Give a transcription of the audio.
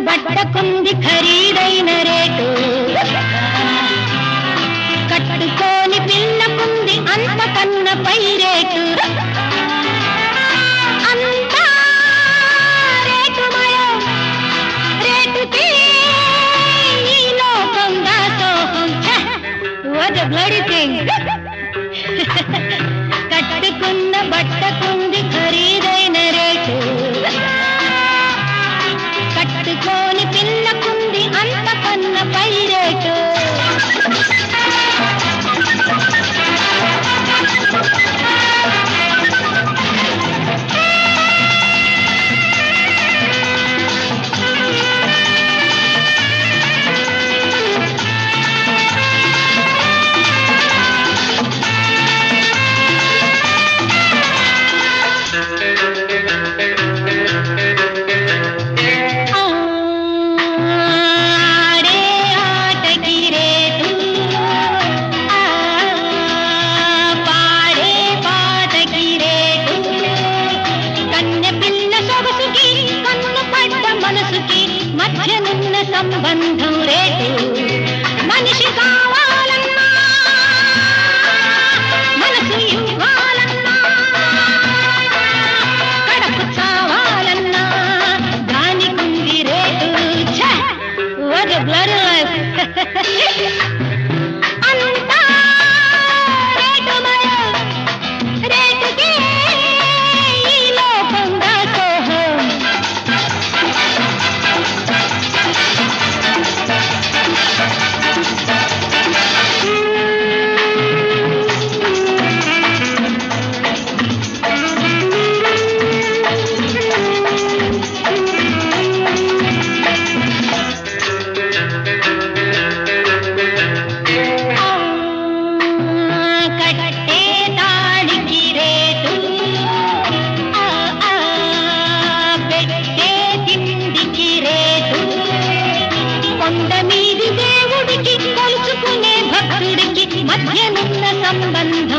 బట్టకుంది ఖరీదైన రేటు కట్టుకోని పిల్లకుంది అంతకన్న పై రేటు అంతా రేటుమయం, రేటుకి ఈ లోకం దాసోహం. ఛ! What a bloody thing. కట్టుకున్న బట్టకుంది ఖరీదైన రేటు కట్టుకోని పిల్లకుంది అంతకన్న పై రేటు ఆడే ఆటకి రేటు ఆ పాడే పాటకి రేటు కన్నె పిల్ల సొగసుకి కన్ను పడ్డ మనసుకి మధ్యనున్న సంబంధం రేటు మనిషి కావాలన్నా మనసు ఇవ్వాలన్నా కడకు చావాలన్నా దానికుంది రేటు ఛ! What a bloody life! అంతా రేటుమయం, రేటుకే ఈ లోకం దాసోహం. కట్టే తాళికి రేటు ఆ, ఆ, పెట్టే తిండికి రేటు కొండ మీది దేవుడికి కొలుచుకునే భక్తుడికి మధ్యనున్న సంబంధం